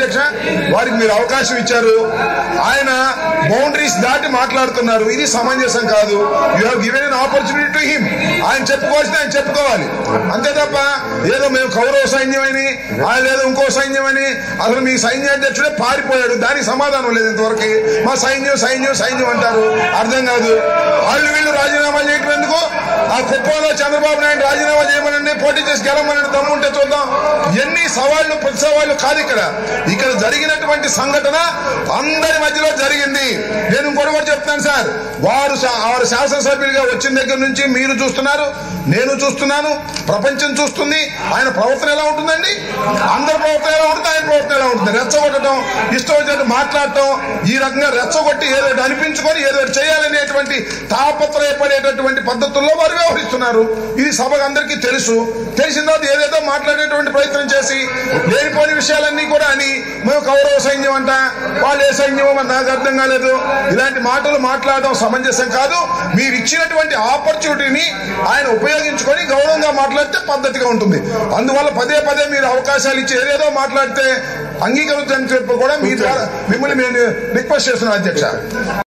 అధ్యక్ష వారికి మీరు అవకాశం ఇచ్చారు ఆయన బౌండరీస్ దాటి మాట్లాడుతున్నారు ఇది సమంజసం కాదు you have given an opportunity to him ఆయన చెప్పుకోవాల్సింది ఆయన చెప్పుకోవాలి అంతే తప్ప ఏదో మేము కౌరవ సైన్యం అని ఆయన ఏదో ఇంకో సైన్యం అని అసలు మీ సైన్యాధ్యక్షుడే పారిపోయాడు దానికి సమాధానం లేదు ఇంతవరకు మా సైన్యం సైన్యం సైన్యం అంటారు అర్థం కాదు వాళ్ళు వీళ్ళు రాజీనామా చేయటం ఎందుకు ఆ కుప్పంలో చంద్రబాబు నాయుడు రాజీనామా చేయమనండి పోటీ చేసి గెలవమనండి దమ్ముంటే చూద్దాం ఎన్ని సవాళ్లు ప్రతి సవాళ్లు కాదు ఇక్కడ ఇక్కడ జరిగినటువంటి సంఘటన అందరి మధ్యలో జరిగింది నేను ఇంకోటి కూడా చెప్తాను సార్ వారు శా- వారు శాసనసభ్యులుగా వచ్చిన దగ్గర నుంచి మీరు చూస్తున్నారు నేను చూస్తున్నాను ప్రపంచం చూస్తుంది ఆయన ప్రవర్తన ఎలా ఉంటుందండి అందరి ప్రవర్తన ఎలా ఉంటుంది ఆయన ప్రవర్తన ఎలా ఉంటుంది రెచ్చగొట్టడం ఇష్టం వచ్చినట్టు మాట్లాడటం ఈ రకంగా రెచ్చగొట్టి ఏదో ఒకటి అనిపించుకొని ఏదో ఒకటి చేయాలనేటువంటి తాపత్రయపడేటటువంటి పద్ధతుల్లో వారు వ్యవహరిస్తున్నారు ఇది సభకు అందరికీ తెలుసు తెలిసిన తర్వాత ఏదేదో మాట్లాడేటువంటి ప్రయత్నం చేసి లేనిపోని విషయాలన్నీ కూడా అని మేము కౌరవ సైన్యం అంట వాళ్ళు ఏ సైన్యం అని నాకు అర్థం కాలేదు ఇలాంటి మాటలు మాట్లాడడం సమంజసం కాదు మీరు ఇచ్చినటువంటి ఆపర్చునిటీని ఆయన ఉపయోగించుకొని గౌరవంగా మాట్లాడితే పద్ధతిగా ఉంటుంది అందువల్ల పదే పదే మీరు అవకాశాలు ఇచ్చి ఏదేదో మాట్లాడితే అంగీకరించని చెప్పి కూడా మీ ద్వారా మిమ్మల్ని నేను రిక్వెస్ట్ చేస్తున్నాను అధ్యక్ష